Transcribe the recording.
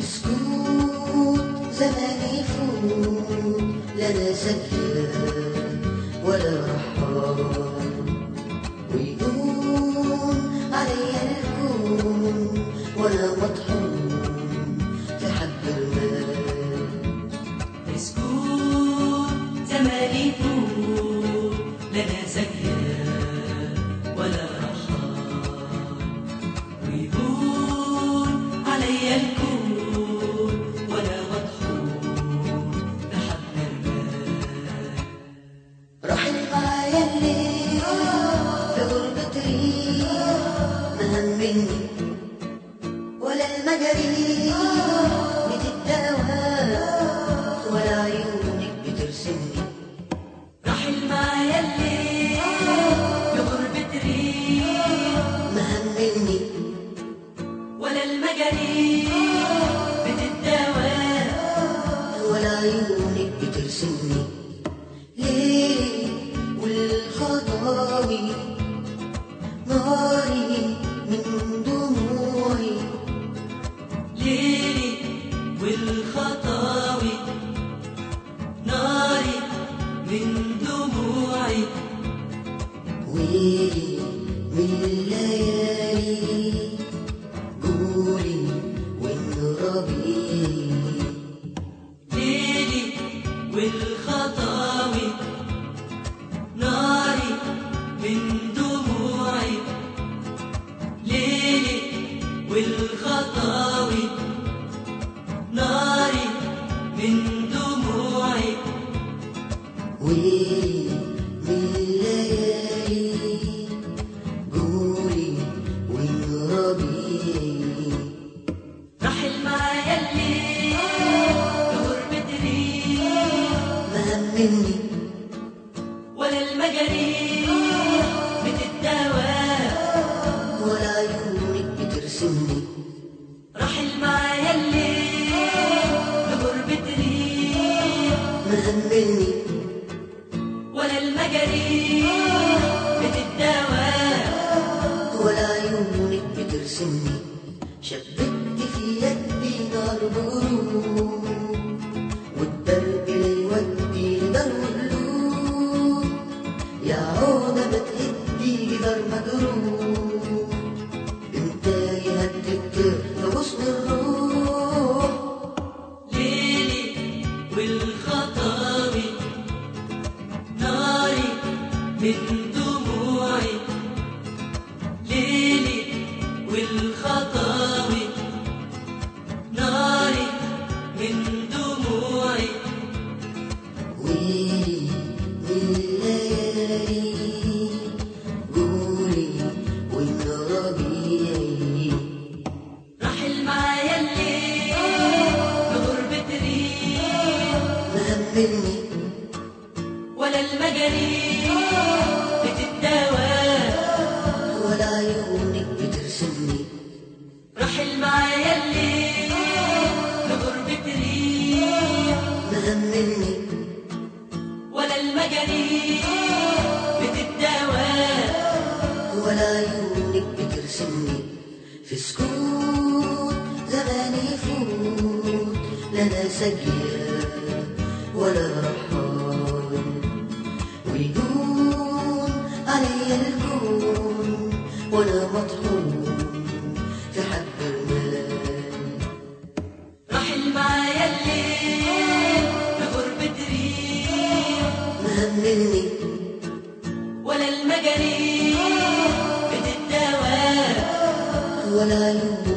سكوت زمان يفوت لا سكر ولا رحال ويقوم علي الكون وانا مطحون في حب المال مسكون زمان يفوت لنا سكر ولا رحال ويهون علي الكون ولا مطحون بحب المال رحل معايا الليل في غربة ريح ما همني ولا المجاري بتتداوى ولا عيونك بترسمني رحل معايا الليل بغربة ريح ما همني ولا المجاري بتتداوى ولا عيونك بترسمني ليه والخطاوي ناري من دموعي ليلي والخطاوي ناري من دموعي ويلي من الليالي قولي وإن ربيعي ليلي والخطاوي ناري من دموعي ليلي والخطاوي ناري من دموعي ويلي من الليالي قولي وإن ربيعي رحل معايا الليل بغربة ريح ما همني ولا المجاريح بتتداوى ولا عيونك بترسمني رحل معايا الليل بغربة ريح ما همني ولا المجاريح بتتداوى ولا عيونك بترسمني شبكت في يدي نار بغروب والدرب لا يودي لدار قلوب يا عودة ما تهدي جدار مجروح انت يهدد في غصن الروح ليلي والخطاوي ناري من دموعي ليلي والخطاوي ناري من دموعي ويلي من الليالي قولي وإن ربيعي رحل معايا الليل بغربة ريح ما همني ولا المجاريح بتتداوى ولا عيونك بترسمني رحل معايا الليل بغربة ريح ما همني ولا المجاريح بتتداوى ولا عيونك بترسمني في سكوت زمان يفوت لنا سجية ولا رحال ويدوم علي الكون وانا مطحون في حب المال رحل معايا الليل بغربة ريح ما همني ولا المجاريح بتتداوى ولا عيونك